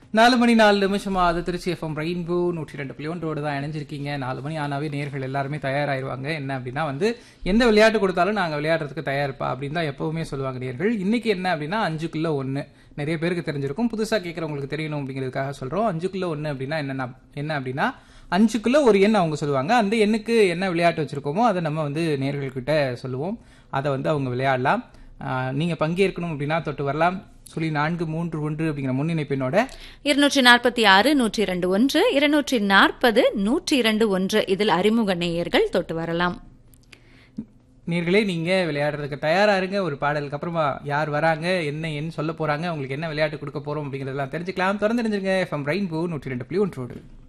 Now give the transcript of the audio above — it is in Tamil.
நாலு மணி நாலு நிமிஷமா அது திருச்சி எஃப்எம் ரெயின்போ நூற்றி ரெண்டு புள்ளி ஒன்றோடு தான் இணைஞ்சிருக்கீங்க நாலு மணி ஆனாவே நேர்கள் எல்லாருமே தயாராயிருவாங்க என்ன அப்படின்னா வந்து எந்த விளையாட்டு கொடுத்தாலும் நாங்க விளையாடுறதுக்கு தயாரிப்பா அப்படின்னு தான் எப்பவுமே சொல்லுவாங்க நேர்கள் இன்னைக்கு என்ன அப்படின்னா அஞ்சுக்குள்ள ஒண்ணு நிறைய பேருக்கு தெரிஞ்சிருக்கும் புதுசா கேட்கறவங்களுக்கு தெரியணும் அப்படிங்கிறதுக்காக சொல்றோம் அஞ்சுக்குள்ள ஒண்ணு அப்படின்னா என்ன என்ன அப்படின்னா அஞ்சுக்குள்ள ஒரு எண் அவங்க சொல்லுவாங்க அந்த எண்ணுக்கு என்ன விளையாட்டு வச்சிருக்கோமோ அதை நம்ம வந்து நேர்கள்கிட்ட சொல்லுவோம் அதை வந்து அவங்க விளையாடலாம் ஆஹ் நீங்க பங்கேற்கணும் அப்படின்னா தொட்டு வரலாம் சொல்லி நான்கு மூன்று ஒன்று அப்படிங்கிற முன்னிணைப்பினோட இருநூற்றி நாற்பத்தி ஆறு நூற்றி இரண்டு ஒன்று இருநூற்றி நாற்பது நூற்றி இரண்டு ஒன்று இதில் அறிமுக நேயர்கள் தொட்டு வரலாம் நீர்களே நீங்க விளையாடுறதுக்கு தயாரா இருங்க ஒரு பாடலுக்கு அப்புறமா யார் வராங்க என்ன எண் சொல்ல போறாங்க உங்களுக்கு என்ன விளையாட்டு கொடுக்க போறோம் அப்படிங்கறதெல்லாம் தெரிஞ்சுக்கலாம் திறந்து தெரிஞ்சுங்க எஃப்எம் ரெயின்போ நூற்றி ரெண்டு புள்ளி ஒன்றோடு